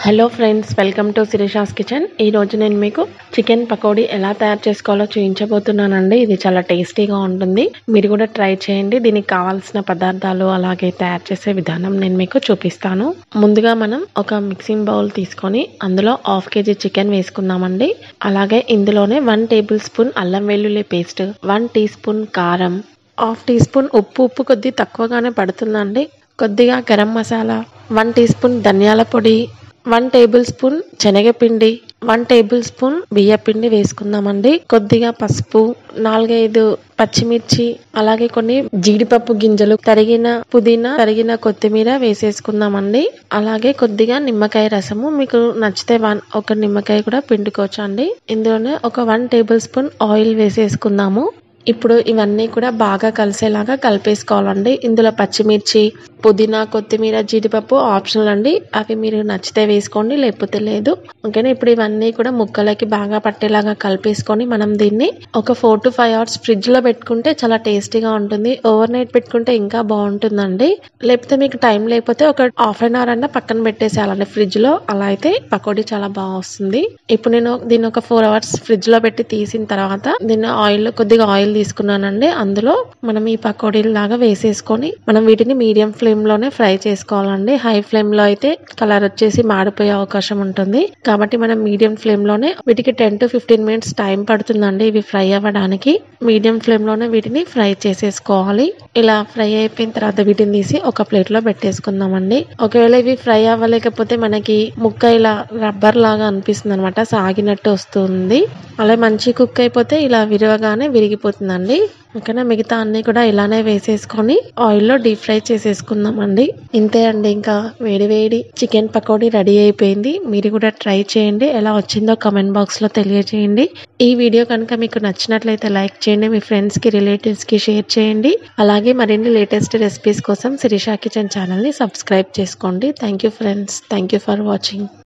hello friends welcome to Sirisha's kitchen ఈ రోజు నేను మీకు చికెన్ పకోడీ ఎలా తయారు చేసుకోవాలో చూపించబోతున్నానండి ఇది చాలా టేస్టీగా ఉంటుంది మీరు కూడా ట్రై చేయండి దీనికి కావాల్సిన పదార్థాలు అలాగే తయారు చేసే విధానం నేను మీకు చూపిస్తాను ముందుగా మనం ఒక మిక్సింగ్ బౌల్ తీసుకొని అందులో హాఫ్ కేజీ చికెన్ వేసుకుందామండి అలాగే ఇందులోనే వన్ టేబుల్ స్పూన్ అల్లం వెల్లుల్లి పేస్ట్ వన్ టీ స్పూన్ కారం హాఫ్ టీ స్పూన్ ఉప్పు ఉప్పు కొద్ది తక్కువగానే పడుతుందండి కొద్దిగా garam masala one teaspoon ధనియాల పొడి వన్ టేబుల్ స్పూన్ శనగపిండి వన్ టేబుల్ స్పూన్ బియ్యపిండి వేసుకుందామండి కొద్దిగా పసుపు నాలుగైదు పచ్చిమిర్చి అలాగే కొన్ని జీడిపప్పు గింజలు తరిగిన పుదీనా తరిగిన కొత్తిమీర వేసేసుకుందామండి అలాగే కొద్దిగా నిమ్మకాయ రసము మీకు నచ్చితే వన్ ఒక నిమ్మకాయ కూడా పిండుకోవచ్చు అండి ఇందులోనే ఒక వన్ టేబుల్ స్పూన్ ఆయిల్ వేసేసుకుందాము ఇప్పుడు ఇవన్నీ కూడా బాగా కలిసేలాగా కలిపేసుకోవాలండి ఇందులో పచ్చిమిర్చి పుదీనా కొత్తిమీర జీడిపప్పు ఆప్షనల్ అండి అవి మీరు నచ్చితే వేసుకోండి లేకపోతే లేదు ఓకేనా ఇప్పుడు ఇవన్నీ కూడా ముక్కలకి బాగా పట్టేలాగా కలిపేసుకొని మనం దీన్ని ఒక four to five hours fridge లో పెట్టుకుంటే చాలా టేస్టీగా ఉంటుంది ఓవర్ నైట్ పెట్టుకుంటే ఇంకా బాగుంటుందండి లేకపోతే మీకు టైం లేకపోతే ఒక హాఫ్ అన్ అవర్ అన్న పక్కన పెట్టేసేయాలండి ఫ్రిడ్జ్ లో అలా అయితే పకోడీ చాలా బాగా వస్తుంది ఇప్పుడు నేను దీన్ని ఒక ఫోర్ అవర్స్ ఫ్రిడ్జ్ లో పెట్టి తీసిన తర్వాత దీన్ని ఆయిల్ కొద్దిగా ఆయిల్ తీసుకున్నానండి అందులో మనం ఈ పకోడీలు లాగా వేసేసుకొని మనం వీటిని మీడియం ఫ్లేమ్ లోనే ఫ్రై చేసుకోవాలండి హై ఫ్లేమ్ లో అయితే కలర్ వచ్చేసి మాడిపోయే అవకాశం ఉంటుంది కాబట్టి మనం మీడియం ఫ్లేమ్ లోనే వీటికి ten to fifteen minutes time పడుతుందండి ఇవి ఫ్రై అవ్వడానికి మీడియం ఫ్లేమ్ లోనే వీటిని ఫ్రై చేసేసుకోవాలి ఇలా ఫ్రై అయిపోయిన తర్వాత వీటిని తీసి ఒక ప్లేట్ లో పెట్టేసుకుందామండి ఒకవేళ ఇవి ఫ్రై అవ్వలేకపోతే మనకి ముక్క ఇలా రబ్బర్ లాగా అనిపిస్తుంది అనమాట సాగినట్టు వస్తుంది అలా మంచి కుక్ అయిపోతే ఇలా విరవగానే విరిగిపోతుందండి ఓకేనా మిగతా అన్ని కూడా ఇలానే వేసేసుకొని ఆయిల్లో డీప్ ఫ్రై చేసేసుకుందామండి ఇంతే అండి ఇంకా వేడి వేడి చికెన్ పకోడీ రెడీ అయిపోయింది మీరు కూడా ట్రై చేయండి ఎలా వచ్చిందో కమెంట్ బాక్స్లో తెలియజేయండి ఈ వీడియో కనుక మీకు నచ్చినట్లయితే లైక్ చేయండి మీ ఫ్రెండ్స్కి రిలేటివ్స్కి షేర్ చేయండి అలాగే మరిన్ని లేటెస్ట్ రెసిపీస్ కోసం శిరీషా కిచెన్ ఛానల్ని సబ్స్క్రైబ్ చేసుకోండి thank you friends thank you for watching